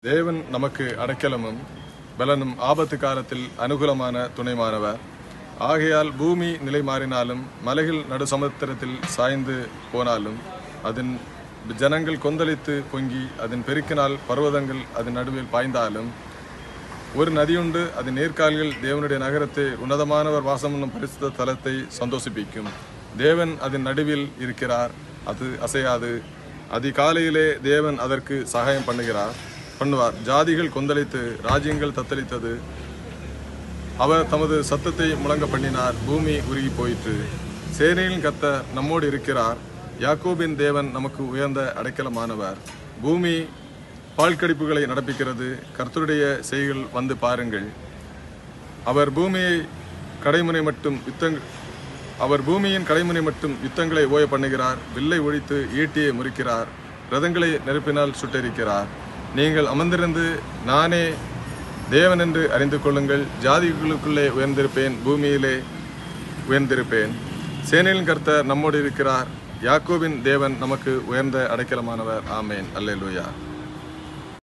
தேவன் நமக்கு அடைக்கலமும் பலனும் ஆபத்து காலத்தில் அனுகூலமான துணைமானவர் ஆகையால் பூமி நிலை மாறினாலும் மலைகள் நடு சமுத்திரத்தில் சாய்ந்து போனாலும் அதன் ஜனங்கள் கொந்தளித்து பொங்கி அதன் பெருக்கினால் பர்வதங்கள் அதன் நடுவில் பாய்ந்தாலும் ஒரு நதியுண்டு அதன் நேர்கால்கள் தேவனுடைய நகரத்தை உன்னதமானவர் வாசம் என்னும் பரிசுத்த தலத்தை சந்தோஷிப்பிக்கும் தேவன் அதன் நடுவில் இருக்கிறார் அது அசையாது அதிகாலையிலே தேவன் அதற்கு சகாயம் பண்ணுகிறார் பண்ணுவார் ஜாதிகள் கொந்தளித்து ராஜ்யங்கள் தத்தளித்தது அவர் தமது சத்தத்தை முழங்க பண்ணினார் பூமி உருகி போயிற்று சேனையின் கர்த்தர் நம்மோடு இருக்கிறார் யாக்கோபின் தேவன் நமக்கு உயர்ந்த அடைக்கலமானவர் பூமி பால்கடிப்புகளை நடப்பிக்கிறது கர்த்தருடைய செய்கள் வந்து பாருங்கள் அவர் பூமியை கடைமுனை மட்டும் யுத்தங் அவர் பூமியின் கடைமுனை மட்டும் யுத்தங்களை ஓய பண்ணுகிறார் வில்லை ஒழித்து ஈட்டியை முறிக்கிறார் ரதங்களை நெருப்பினால் சுட்டெரிக்கிறார் நீங்கள் அமர்ந்திருந்து நானே தேவன் என்று அறிந்து கொள்ளுங்கள் ஜாதிகளுக்குள்ளே உயர்ந்திருப்பேன் பூமியிலே உயர்ந்திருப்பேன் சேனையின் கர்த்தர் நம்மோடு இருக்கிறார் யாக்கோபின் தேவன் நமக்கு உயர்ந்த அடைக்கலமானவர் ஆமேன் அல்லேலூயா